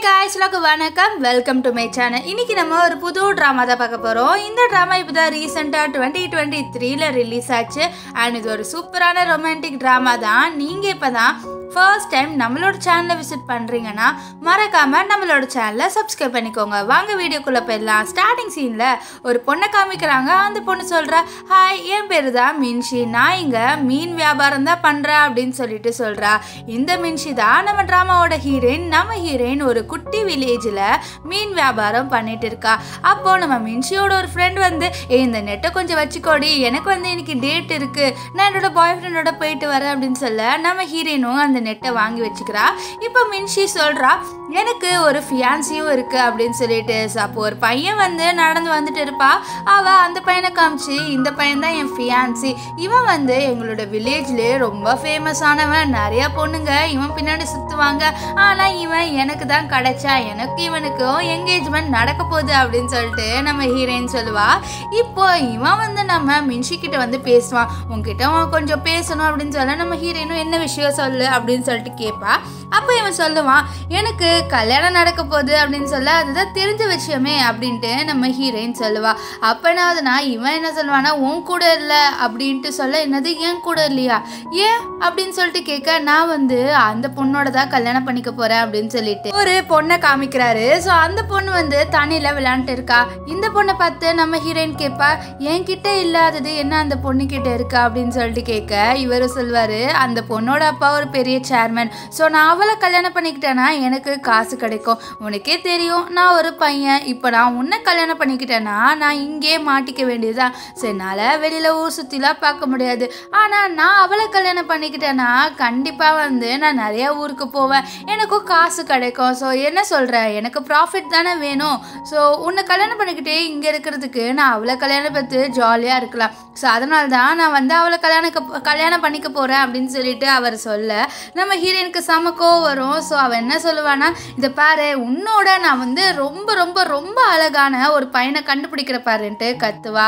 guys எல்லாருக்கும் வணக்கம் welcome to my channel இன்னைக்கு நம்ம ஒரு புது ட்ராமா தான் பார்க்க போகிறோம் இந்த ட்ராமா இப்போ தான் ரீசெண்டாக டுவெண்ட்டி டுவெண்ட்டி த்ரீல ரிலீஸ் ஆச்சு அண்ட் இது ஒரு சூப்பரான ரொமான்டிக் ட்ராமா தான் நீங்கள் இப்போ தான் ஃபர்ஸ்ட் டைம் நம்மளோட சேனலை விசிட் பண்ணுறீங்கன்னா மறக்காமல் நம்மளோட சேனலை சப்ஸ்கிரைப் பண்ணிக்கோங்க வாங்க வீடியோக்குள்ளே போயிடலாம் ஸ்டார்டிங் சீனில் ஒரு பொண்ணை காமிக்கிறாங்க அந்த பொண்ணு சொல்கிறா ஹாய் என் பேர் தான் மின்ஷி நான் இங்கே மீன் வியாபாரம் தான் பண்ணுறேன் அப்படின்னு சொல்லிட்டு சொல்கிறா இந்த மின்ஷி தான் நம்ம ட்ராமாவோட ஹீரோயின் நம்ம ஹீரோயின் ஒரு குட்டி வில்லேஜில் மீன் வியாபாரம் பண்ணிட்டு இருக்கா அப்போ நம்ம மின்ஷியோட ஒரு ஃப்ரெண்ட் வந்து "ஏய், இந்த நெட்டை கொஞ்சம் வச்சுக்கோடி எனக்கு வந்து இன்னைக்கு டேட் இருக்கு நான் என்னோட பாய் ஃப்ரெண்டோட போயிட்டு வரேன் அப்படின்னு சொல்ல நம்ம ஹீரோயினும் அந்த நெட்டை வாங்கி வச்சுக்கிறா இப்போ மின்ஷி சொல்றா எனக்கு ஒரு ஃபியான்சியும் இருக்கு அப்படின்னு சொல்லிட்டு So, அப்போ ஒரு பையன் வந்து நடந்து வந்துட்டு இருப்பா அவ அந்த பையனை காமிச்சு இந்த பையன் தான் என் ஃபியான்சி இவன் வந்து எங்களோட வில்லேஜ்லேயே ரொம்ப ஃபேமஸானவன் நிறைய பொண்ணுங்க இவன் பின்னாடி சுற்றுவாங்க ஆனால் இவன் எனக்கு தான் கிடைச்சா எனக்கு இவனுக்கும் என்கேஜ்மெண்ட் நடக்க போகுது அப்படின்னு சொல்லிட்டு நம்ம ஹீரோயின் சொல்லுவா இப்போ இவன் வந்து நம்ம மின்ஷி கிட்ட வந்து பேசுவான் உன்கிட்ட அவன் கொஞ்சம் பேசணும் அப்படின்னு சொல்ல நம்ம ஹீரோயினும் என்ன விஷயம் சொல்லு அப்படின்னு சொல்லிட்டு கேட்பா அப்போ இவன் சொல்லுவான் எனக்கு கல்யாணம் நடக்க போகுது அப்படின்னு சொல்ல அதுதான் தெரிஞ்ச விஷயமே அப்படின்ட்டு நம்ம ஹீரோயின் சொல்லுவா அப்போ என்ன ஆகுதுன்னா இவன் என்ன சொல்லுவானா உன் கூட இல்லை அப்படின்ட்டு சொல்ல என்னது என் கூட இல்லையா ஏன் அப்படின்னு சொல்லிட்டு கேட்க நான் வந்து அந்த பொண்ணோட தான் கல்யாணம் பண்ணிக்க போறேன் அப்படின்னு சொல்லிட்டு ஒரு பொண்ணை காமிக்கிறாரு ஸோ அந்த பொண்ணு வந்து தண்ணியில் விளையாண்டுட்டு இருக்கா இந்த பொண்ணை பார்த்து நம்ம ஹீரோயின் கேட்பா என்கிட்ட இல்லாதது என்ன அந்த பொண்ணு கிட்ட இருக்கா அப்படின்னு சொல்லிட்டு கேட்க இவர் சொல்வாரு அந்த பொண்ணோட அப்பா ஒரு பெரிய சேர்மன் ஸோ நான் அவளை கல்யாணம் பண்ணிக்கிட்டேன்னா எனக்கு காசு கிடைக்கும் உனக்கே தெரியும் நான் ஒரு பையன் இப்போ நான் உன்னை கல்யாணம் பண்ணிக்கிட்டேன்னா நான் இங்கே மாட்டிக்க வேண்டியதுதான் ஸோ என்னால் வெளியில் ஊர் சுற்றிலாம் பார்க்க முடியாது ஆனால் நான் அவளை கல்யாணம் பண்ணிக்கிட்டேன்னா கண்டிப்பாக வந்து நான் நிறைய ஊருக்கு போவேன் எனக்கும் காசு கிடைக்கும் ஸோ என்ன சொல்கிறேன் எனக்கு ப்ராஃபிட் தானே வேணும் ஸோ உன்னை கல்யாணம் பண்ணிக்கிட்டே இங்கே இருக்கிறதுக்கு நான் அவளை கல்யாணம் பார்த்து ஜாலியாக இருக்கலாம் ஸோ அதனால தான் நான் வந்து அவளை கல்யாணம் கல்யாணம் பண்ணிக்க போகிறேன் அப்படின்னு சொல்லிட்டு அவர் சொல்ல நம்ம ஹீரோயினுக்கு சமக்கோ வரும் ஸோ அவள் என்ன சொல்லுவானா இதை பாரு உன்னோட நான் வந்து ரொம்ப ரொம்ப ரொம்ப அழகான ஒரு பையனை கண்டுபிடிக்கிற பாருன்ட்டு கத்துவா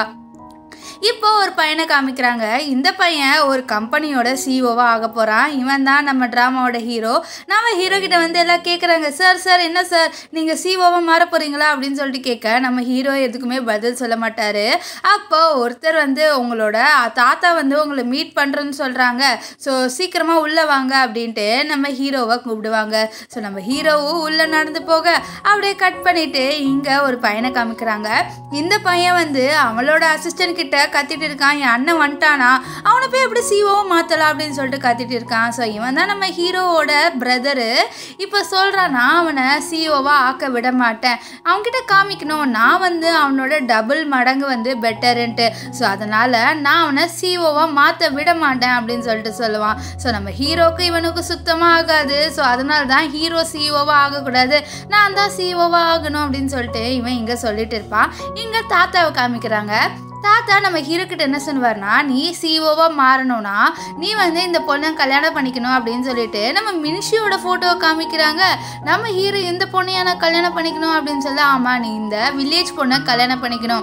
இப்போ ஒரு பையனை காமிக்கிறாங்க இந்த பையன் ஒரு கம்பெனியோட சிஓவா ஆக போகிறான் இவன் தான் நம்ம ட்ராமாவோட ஹீரோ நம்ம ஹீரோ கிட்ட வந்து எல்லாம் கேட்குறாங்க சார் சார் என்ன சார் நீங்கள் சிஓவா மாற போகிறீங்களா அப்படின்னு சொல்லிட்டு கேட்க நம்ம ஹீரோ எதுக்குமே பதில் சொல்ல மாட்டார் அப்போ ஒருத்தர் வந்து உங்களோட தாத்தா வந்து உங்களை மீட் பண்ணுறேன்னு சொல்கிறாங்க ஸோ சீக்கிரமாக உள்ளே வாங்க அப்படின்ட்டு நம்ம ஹீரோவை கூப்பிடுவாங்க ஸோ நம்ம ஹீரோவும் உள்ளே நடந்து போக அப்படியே கட் பண்ணிட்டு இங்கே ஒரு பையனை காமிக்கிறாங்க இந்த பையன் வந்து அவளோட அசிஸ்டன்ட் கிட்ட கத்திட்டு இருக்கான் என் அண்ணன் வந்துட்டானா அவனை போய் எப்படி சிஓவை மாற்றலாம் அப்படின்னு சொல்லிட்டு கத்திட்டு இருக்கான் ஸோ இவன் தான் நம்ம ஹீரோவோட பிரதரு இப்போ சொல்கிறானா அவனை சிஓவாக ஆக்க விட மாட்டேன் அவன்கிட்ட காமிக்கணும் நான் வந்து அவனோட டபுள் மடங்கு வந்து பெட்டருன்ட்டு ஸோ அதனால் நான் அவனை சிஓவாக மாற்ற விட மாட்டேன் அப்படின்னு சொல்லிட்டு சொல்லுவான் ஸோ நம்ம ஹீரோக்கு இவனுக்கு சுத்தமாக ஆகாது ஸோ அதனால தான் ஹீரோ சிஓவாக ஆகக்கூடாது நான் தான் சிஓவாக ஆகணும் அப்படின்னு சொல்லிட்டு இவன் இங்கே சொல்லிட்டு இருப்பான் இங்கே தாத்தாவை காமிக்கிறாங்க தாத்தா நம்ம ஹீரோ கிட்ட என்ன சொல்லுவார்னா நீ சிஓவாக மாறணும்னா நீ வந்து இந்த பொண்ணை கல்யாணம் பண்ணிக்கணும் அப்படின்னு சொல்லிட்டு நம்ம மினிஷியோட ஃபோட்டோவை காமிக்கிறாங்க நம்ம ஹீரோ இந்த பொண்ணையா நான் கல்யாணம் பண்ணிக்கணும் அப்படின்னு சொல்ல ஆமாம் நீ இந்த வில்லேஜ் பொண்ணை கல்யாணம் பண்ணிக்கணும்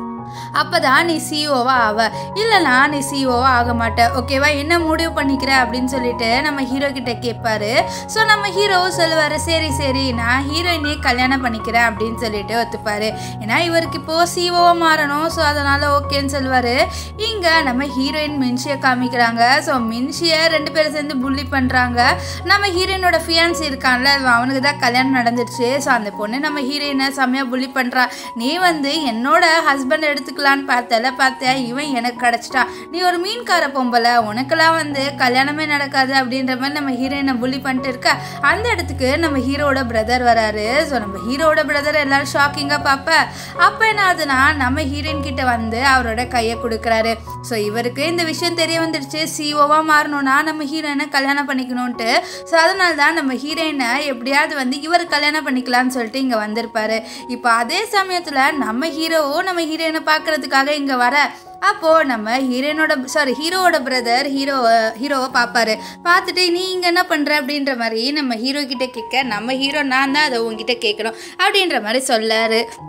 அப்பதான் நீ சிஓவா ஆவ இல்லைனா நீ சிஓவா ஆக மாட்ட ஓகேவா என்ன முடிவு பண்ணிக்கிற அப்படின்னு சொல்லிட்டு நம்ம ஹீரோ கிட்ட கேட்பாரு ஸோ நம்ம ஹீரோவும் சொல்லுவாரு சரி சரி நான் ஹீரோயினே கல்யாணம் பண்ணிக்கிறேன் அப்படின்னு சொல்லிட்டு ஒத்துப்பாரு ஏன்னா இவருக்கு இப்போ சிஓவா மாறணும் ஸோ அதனால ஓகேன்னு சொல்லுவாரு இங்க நம்ம ஹீரோயின் மின்ஷியை காமிக்கிறாங்க ஸோ மின்ஷியை ரெண்டு பேரும் சேர்ந்து புள்ளி பண்றாங்க நம்ம ஹீரோயினோட ஃபியான்ஸ் இருக்கான்ல அவனுக்கு தான் கல்யாணம் நடந்துருச்சு ஸோ அந்த பொண்ணு நம்ம ஹீரோயினை செம்மையாக புள்ளி பண்ணுறா நீ வந்து என்னோட ஹஸ்பண்ட் எடுத்துக்கலான்னு பார்த்தல பார்த்த இவன் எனக்கு கிடச்சிட்டான் நீ ஒரு மீன்கார பொம்பளை உனக்கெல்லாம் வந்து கல்யாணமே நடக்காது அப்படின்ற மாதிரி நம்ம ஹீரோயினை புள்ளி பண்ணிட்டு இருக்க அந்த இடத்துக்கு நம்ம ஹீரோட பிரதர் வராரு ஸோ நம்ம ஹீரோட பிரதர் எல்லாரும் ஷாக்கிங்காக பார்ப்ப அப்போ என்ன ஆகுதுன்னா நம்ம ஹீரோயின் கிட்ட வந்து அவரோட கையை கொடுக்குறாரு ஸோ இவருக்கு இந்த விஷயம் தெரிய வந்துடுச்சு சிஓவாக மாறணும்னா நம்ம ஹீரோயினை கல்யாணம் பண்ணிக்கணும்ன்ட்டு ஸோ அதனால தான் நம்ம ஹீரோயினை எப்படியாவது வந்து இவர் கல்யாணம் பண்ணிக்கலாம்னு சொல்லிட்டு இங்கே வந்திருப்பாரு இப்போ அதே சமயத்தில் நம்ம ஹீரோவும் நம்ம ஹீரோயினை பார்க்கறதுக்காக இங்கே வர அப்போது நம்ம ஹீரோயினோட சாரி ஹீரோவோட பிரதர் ஹீரோவை ஹீரோவை பார்ப்பாரு பார்த்துட்டு நீ இங்கே என்ன பண்ணுற அப்படின்ற மாதிரி நம்ம ஹீரோ கிட்ட கேட்க நம்ம ஹீரோ நான் தான் அதை உங்ககிட்ட கேட்கணும் அப்படின்ற மாதிரி சொல்லாரு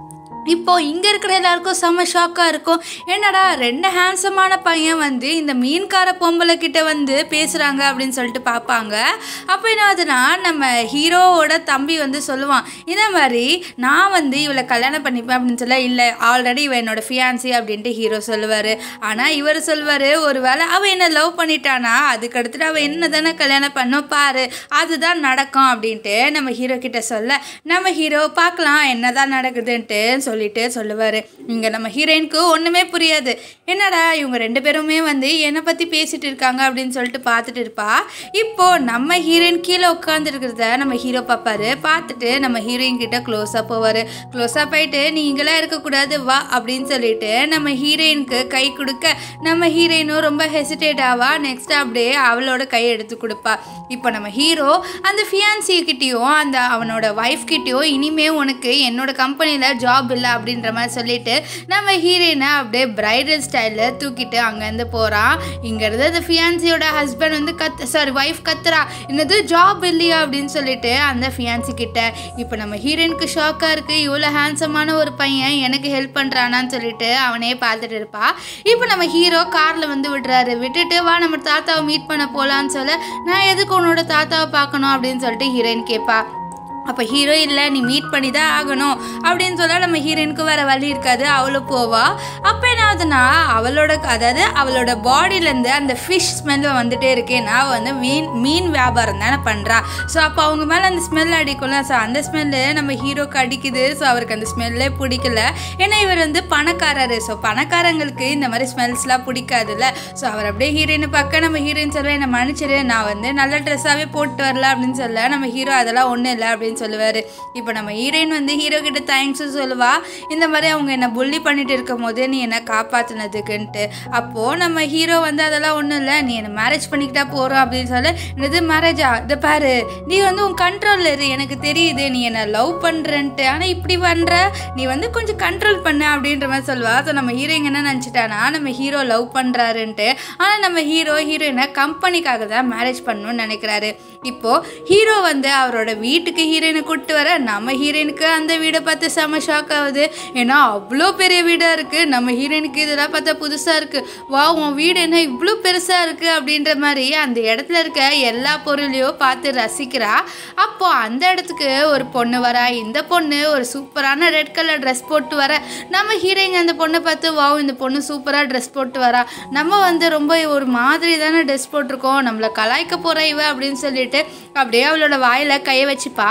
இப்போ இங்கே இருக்கிற எல்லாருக்கும் செம்ம ஷாக்காக இருக்கும் என்னடா ரெண்டு ஹேண்ட்ஸமான பையன் வந்து இந்த மீன்கார பொம்பளை கிட்ட வந்து பேசுகிறாங்க அப்படின்னு சொல்லிட்டு பார்ப்பாங்க அப்போ என்ன ஆகுதுன்னா நம்ம ஹீரோவோட தம்பி வந்து சொல்லுவான் இந்த மாதிரி நான் வந்து இவளை கல்யாணம் பண்ணிப்பேன் அப்படின்னு சொல்ல இல்லை ஆல்ரெடி இவ என்னோட ஃபியான்சி அப்படின்ட்டு ஹீரோ சொல்லுவார் ஆனால் இவர் சொல்லுவார் ஒருவேளை அவள் என்ன லவ் பண்ணிட்டானா அதுக்கு அடுத்துட்டு அவள் என்ன தானே கல்யாணம் பண்ண பாரு அதுதான் நடக்கும் அப்படின்ட்டு நம்ம ஹீரோ கிட்ட சொல்ல நம்ம ஹீரோ பார்க்கலாம் என்னதான் நடக்குதுன்ட்டு சொல்லிட்டு சொல்லுவார் இங்கே நம்ம ஹீரோயினுக்கு ஒன்றுமே புரியாது என்னடா இவங்க ரெண்டு பேருமே வந்து என்னை பற்றி பேசிட்டு இருக்காங்க அப்படின்னு சொல்லிட்டு பார்த்துட்டு இருப்பா இப்போ நம்ம ஹீரோயின் கீழே உட்காந்துருக்கிறத நம்ம ஹீரோ பார்ப்பாரு பார்த்துட்டு நம்ம ஹீரோயின் கிட்ட க்ளோஸாக போவார் க்ளோஸாக போயிட்டு நீ இங்கெல்லாம் இருக்கக்கூடாது வா அப்படின்னு சொல்லிட்டு நம்ம ஹீரோயினுக்கு கை கொடுக்க நம்ம ஹீரோயினும் ரொம்ப ஹெசிடேட் ஆவா நெக்ஸ்ட் அப்படியே அவளோட கை எடுத்து கொடுப்பா இப்போ நம்ம ஹீரோ அந்த ஃபியான்சி கிட்டேயும் அந்த அவனோட ஒய்ஃப் கிட்டேயும் இனிமே உனக்கு என்னோட கம்பெனியில் ஜாப் இல்லை அப்படின்ற மாதிரி சொல்லிட்டு நம்ம ஹீரோயினை அப்படியே பிரைடல் ஸ்டைலில் தூக்கிட்டு அங்கேருந்து போகிறான் இங்கேருந்து அந்த ஃபியான்சியோட ஹஸ்பண்ட் வந்து கத் சாரி ஒய்ஃப் கத்துறா என்னது ஜாப் இல்லையா அப்படின்னு சொல்லிட்டு அந்த ஃபியான்சி கிட்ட இப்போ நம்ம ஹீரோயினுக்கு ஷாக்காக இருக்குது இவ்வளோ ஹேண்ட்ஸமான ஒரு பையன் எனக்கு ஹெல்ப் பண்ணுறானான்னு சொல்லிட்டு அவனே பார்த்துட்டு இருப்பா இப்போ நம்ம ஹீரோ காரில் வந்து விடுறாரு விட்டுட்டு வா நம்ம தாத்தாவை மீட் பண்ண போகலான்னு சொல்ல நான் எதுக்கு உன்னோட தாத்தாவை பார்க்கணும் அப்படின்னு சொல்லிட்டு ஹீரோயின் கேட்பா அப்போ ஹீரோ இல்லை நீ மீட் பண்ணி தான் ஆகணும் அப்படின்னு சொல்ல நம்ம ஹீரோயினுக்கு வேறு வழி இருக்காது அவளும் போவா அப்போ என்ன ஆகுதுன்னா அவளோட அதாவது அவளோட பாடியிலேருந்து அந்த ஃபிஷ் ஸ்மெல் வந்துட்டே இருக்கேன்னா அவள் வந்து மீன் மீன் வியாபாரம் தானே பண்ணுறா ஸோ அப்போ அவங்க மேலே அந்த ஸ்மெல் அடிக்கும்ல ஸோ அந்த ஸ்மெல்லு நம்ம ஹீரோக்கு அடிக்குது ஸோ அவருக்கு அந்த ஸ்மெல்லே பிடிக்கல ஏன்னா இவர் வந்து பணக்காரரு ஸோ பணக்காரங்களுக்கு இந்த மாதிரி ஸ்மெல்ஸ்லாம் பிடிக்காதுல்ல ஸோ அவர் அப்படியே ஹீரோயினை பார்க்க நம்ம ஹீரோயின் சொல்ல என்னை மன்னிச்சிரு நான் வந்து நல்ல ட்ரெஸ்ஸாகவே போட்டு வரல அப்படின்னு சொல்ல நம்ம ஹீரோ அதெல்லாம் ஒன்றும் இல்லை அப்படின்னு சொல்லுவார் இப்போ நம்ம ஹீரோயின் வந்து ஹீரோ கிட்ட தேங்க்ஸும் சொல்லுவா இந்த மாதிரி அவங்க என்னை புள்ளி பண்ணிட்டு இருக்கும் போது நீ என்னை காப்பாற்றினதுக்குன்ட்டு அப்போது நம்ம ஹீரோ வந்து அதெல்லாம் ஒன்றும் இல்லை நீ என்னை மேரேஜ் பண்ணிக்கிட்டா போகிறோம் அப்படின்னு சொல்ல இது மேரேஜா இதை பாரு நீ வந்து உன் கண்ட்ரோலில் இரு எனக்கு தெரியுது நீ என்னை லவ் பண்ணுறன்ட்டு ஆனால் இப்படி பண்ணுற நீ வந்து கொஞ்சம் கண்ட்ரோல் பண்ண அப்படின்ற மாதிரி சொல்லுவா ஸோ நம்ம ஹீரோயின் என்ன நினச்சிட்டானா நம்ம ஹீரோ லவ் பண்ணுறாருன்ட்டு ஆனால் நம்ம ஹீரோ ஹீரோயினை கம்பெனிக்காக தான் மேரேஜ் பண்ணணும்னு நினைக்கிறாரு இப்போது ஹீரோ வந்து அவரோட வீட்டுக்கு ஹீரோயினை கூப்பிட்டு வர நம்ம ஹீரோயினுக்கு அந்த வீடை பார்த்து செம ஷாக் ஆகுது ஏன்னா அவ்வளோ பெரிய வீடாக இருக்குது நம்ம ஹீரோயினுக்கு இதெல்லாம் பார்த்தா புதுசாக இருக்குது வா உன் வீடு என்ன இவ்வளோ பெருசாக இருக்குது அப்படின்ற மாதிரி அந்த இடத்துல இருக்க எல்லா பொருளையும் பார்த்து ரசிக்கிறா அப்போது அந்த இடத்துக்கு ஒரு பொண்ணு வரா இந்த பொண்ணு ஒரு சூப்பரான ரெட் கலர் ட்ரெஸ் போட்டு வர நம்ம ஹீரோயின் அந்த பொண்ணை பார்த்து வாவ் இந்த பொண்ணு சூப்பராக ட்ரெஸ் போட்டு வரா நம்ம வந்து ரொம்ப ஒரு மாதிரி தானே ட்ரெஸ் போட்டிருக்கோம் நம்மளை கலாய்க்க போகிற இவ அப்படின்னு சொல்லிட்டு அப்படியே அவளோட வாயில் கையை வச்சுப்பா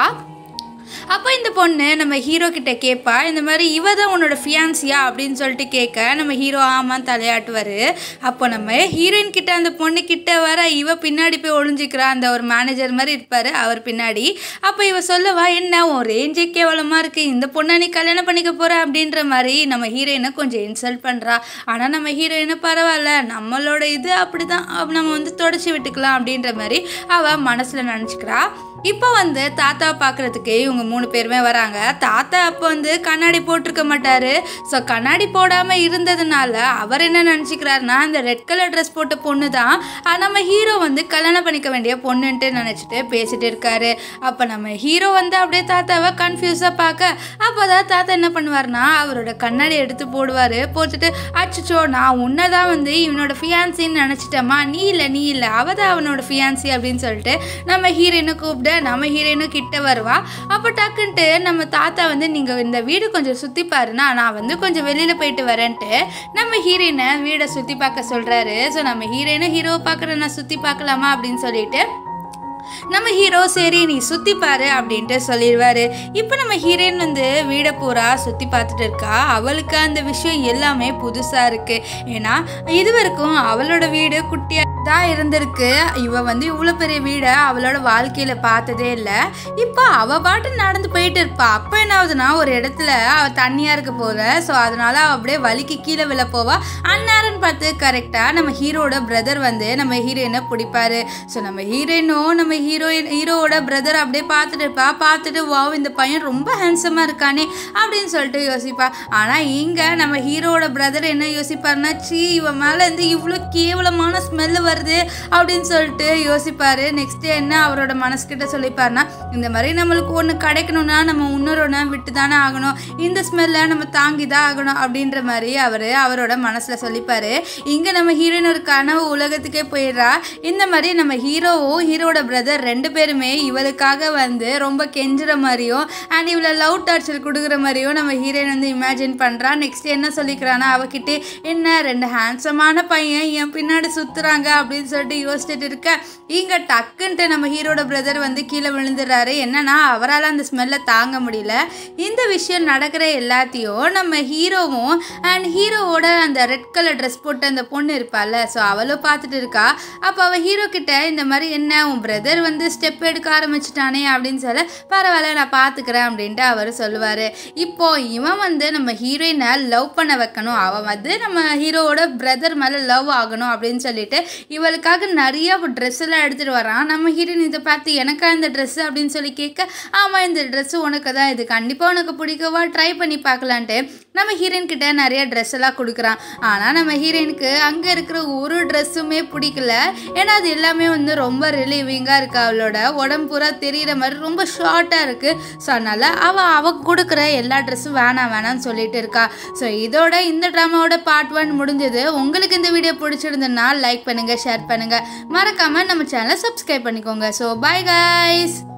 அப்போ இந்த பொண்ணு நம்ம ஹீரோ கிட்ட கேட்பா இந்த மாதிரி இவ தான் உன்னோட ஃபியான்சியா அப்படின்னு சொல்லிட்டு கேட்க நம்ம ஹீரோ ஆமாம் தலையாட்டுவார் அப்போ நம்ம ஹீரோயின் கிட்ட அந்த பொண்ணு கிட்ட வர இவ பின்னாடி போய் ஒளிஞ்சிக்கிறா அந்த ஒரு மேனேஜர் மாதிரி இருப்பார் அவர் பின்னாடி அப்போ இவ சொல்லவா என்ன உன் ரேஞ்சே கேவலமாக இருக்குது இந்த பொண்ணை நீ கல்யாணம் பண்ணிக்க போகிற அப்படின்ற மாதிரி நம்ம ஹீரோயினை கொஞ்சம் இன்சல்ட் பண்ணுறா ஆனால் நம்ம ஹீரோயினை பரவாயில்ல நம்மளோட இது அப்படி தான் நம்ம வந்து தொடச்சி விட்டுக்கலாம் அப்படின்ற மாதிரி அவள் மனசில் நினச்சிக்கிறா இப்போ வந்து தாத்தாவை பார்க்குறதுக்கு இவங்க மூணு பேருமே வராங்க தாத்தா அப்போ வந்து கண்ணாடி போட்டிருக்க மாட்டார் ஸோ கண்ணாடி போடாமல் இருந்ததுனால அவர் என்ன நினச்சிக்கிறாருன்னா அந்த ரெட் கலர் ட்ரெஸ் போட்ட பொண்ணு தான் ஆஹ் நம்ம ஹீரோ வந்து கல்யாணம் பண்ணிக்க வேண்டிய பொண்ணுன்ட்டு நினச்சிட்டு பேசிட்டு இருக்காரு அப்போ நம்ம ஹீரோ வந்து அப்படியே தாத்தாவை கன்ஃபியூஸாக பார்க்க அப்போ தான் தாத்தா என்ன பண்ணுவார்னா அவரோட கண்ணாடி எடுத்து போடுவார் போட்டுட்டு அச்சச்சோ நான் உன்னை தான் வந்து இவனோட ஃபியான்சின்னு நினச்சிட்டேம்மா நீ இல்லை நீ இல்லை அவ தான் அவனோட ஃபியான்சி அப்படின்னு சொல்லிட்டு நம்ம ஹீரோயினை கூப்பிட்டு நம்ம ஹீரோயினும் கிட்ட வருவா அப்போ டக்குன்ட்டு நம்ம தாத்தா வந்து நீங்கள் இந்த வீடு கொஞ்சம் சுற்றி பாருன்னா நான் வந்து கொஞ்சம் வெளியில் போயிட்டு வரேன்ட்டு நம்ம ஹீரோயினை வீடை சுற்றி பார்க்க சொல்கிறாரு ஸோ நம்ம ஹீரோயினும் ஹீரோவை பார்க்குற நான் சுற்றி பார்க்கலாமா அப்படின்னு சொல்லிட்டு நம்ம ஹீரோ சரி நீ சுற்றி பாரு அப்படின்ட்டு சொல்லிடுவாரு இப்போ நம்ம ஹீரோயின் வந்து வீடை பூரா சுற்றி பார்த்துட்டு இருக்கா அவளுக்கு அந்த விஷயம் எல்லாமே புதுசாக இருக்கு ஏன்னா இது வரைக்கும் அவளோட வீடு குட்டியாக தான் இருந்திருக்கு இவ வந்து இவ்வளோ பெரிய வீடை அவளோட வாழ்க்கையில் பார்த்ததே இல்லை இப்போ அவ பாட்டு நடந்து போயிட்டு இருப்பா அப்போ என்ன ஆகுதுன்னா ஒரு இடத்துல அவ தண்ணியாக இருக்க போல ஸோ அதனால அவ அப்படியே வலிக்கு கீழே விழ போவா அந்நேரம்னு பார்த்து கரெக்டாக நம்ம ஹீரோட பிரதர் வந்து நம்ம ஹீரோயினை பிடிப்பாரு ஸோ நம்ம ஹீரோயினும் நம்ம ஹீரோயின் ஹீரோவோட பிரதர் அப்படியே பார்த்துட்டு இருப்பா பார்த்துட்டு வாவ் இந்த பையன் ரொம்ப ஹேண்ட்ஸமாக இருக்கானே அப்படின்னு சொல்லிட்டு யோசிப்பா ஆனால் இங்கே நம்ம ஹீரோவோட பிரதர் என்ன யோசிப்பாருன்னா சீ இவன் மேலே இருந்து இவ்வளோ கேவலமான ஸ்மெல்லு வருது அப்படின்னு சொல்லிட்டு யோசிப்பாரு நெக்ஸ்ட் என்ன அவரோட மனசுக்கிட்ட சொல்லிப்பாருன்னா இந்த மாதிரி நம்மளுக்கு ஒன்று கிடைக்கணும்னா நம்ம இன்னொரு விட்டு தானே ஆகணும் இந்த ஸ்மெல்லை நம்ம தாங்கி தான் ஆகணும் அப்படின்ற மாதிரி அவர் அவரோட மனசில் சொல்லிப்பாரு இங்கே நம்ம ஹீரோயின் ஒரு கனவு உலகத்துக்கே போயிடுறா இந்த மாதிரி நம்ம ஹீரோவும் ஹீரோட பிரதர் ரெண்டு பேருமே இவளுக்காக வந்து ரொம்ப கெஞ்சுற மாதிரியும் அண்ட் இவளை லவ் டார்ச்சர் கொடுக்குற மாதிரியும் நம்ம ஹீரோயின் வந்து இமேஜின் பண்ணுறா நெக்ஸ்ட் என்ன சொல்லிக்கிறான்னா அவகிட்ட என்ன ரெண்டு ஹேண்ட்ஸமான பையன் என் பின்னாடி சுற்றுறாங்க அப்படின்னு சொல்லிட்டு யோசிச்சுட்டு இருக்க இங்கே டக்குன்ட்டு நம்ம ஹீரோட பிரதர் வந்து கீழே விழுந்துடுறாரு என்னன்னா அவரால் அந்த ஸ்மெல்லை தாங்க முடியல இந்த விஷயம் நடக்கிற எல்லாத்தையும் நம்ம ஹீரோவும் அண்ட் ஹீரோவோட அந்த ரெட் கலர் ட்ரெஸ் போட்டு அந்த பொண்ணு இருப்பாள்ல ஸோ அவளும் பார்த்துட்டு இருக்கா அப்போ அவள் ஹீரோ கிட்ட இந்த மாதிரி என்ன உன் பிரதர் வந்து ஸ்டெப் எடுக்க ஆரம்பிச்சிட்டானே அப்படின்னு சொல்ல பரவாயில்ல நான் பார்த்துக்கிறேன் அப்படின்ட்டு அவர் சொல்லுவார் இப்போ இவன் வந்து நம்ம ஹீரோயினை லவ் பண்ண வைக்கணும் அவன் வந்து நம்ம ஹீரோவோட பிரதர் மேலே லவ் ஆகணும் அப்படின்னு சொல்லிட்டு இவளுக்காக நிறைய ட்ரெஸ் எல்லாம் எடுத்துகிட்டு வரான் நம்ம ஹீரோயின் இதை பார்த்து எனக்கா இந்த ட்ரெஸ் அப்படின்னு சொல்லி கேட்க ஆமாம் இந்த ட்ரெஸ்ஸு உனக்கு தான் இது கண்டிப்பாக உனக்கு பிடிக்கவா ட்ரை பண்ணி பார்க்கலான்ட்டு நம்ம ஹீரோயின் கிட்ட நிறைய ட்ரெஸ் எல்லாம் கொடுக்குறான் ஆனால் நம்ம ஹீரோயினுக்கு அங்கே இருக்கிற ஒரு ட்ரெஸ்ஸுமே பிடிக்கல ஏன்னா அது எல்லாமே வந்து ரொம்ப ரிலீவிங்காக இருக்கு அவளோட உடம்பு பூரா தெரியிற மாதிரி ரொம்ப ஷார்ட்டாக இருக்குது ஸோ அதனால் அவள் அவ கொடுக்குற எல்லா ட்ரெஸ்ஸும் வேணாம் வேணாம்னு சொல்லிட்டு இருக்கா ஸோ இதோட இந்த ட்ராமாவோட பார்ட் ஒன் முடிஞ்சது உங்களுக்கு இந்த வீடியோ பிடிச்சிருந்ததுன்னா லைக் பண்ணுங்கள் ஷேர் பண்ணுங்கள் மறக்காமல் நம்ம சேனலை சப்ஸ்கிரைப் பண்ணிக்கோங்க ஸோ பை கைஸ்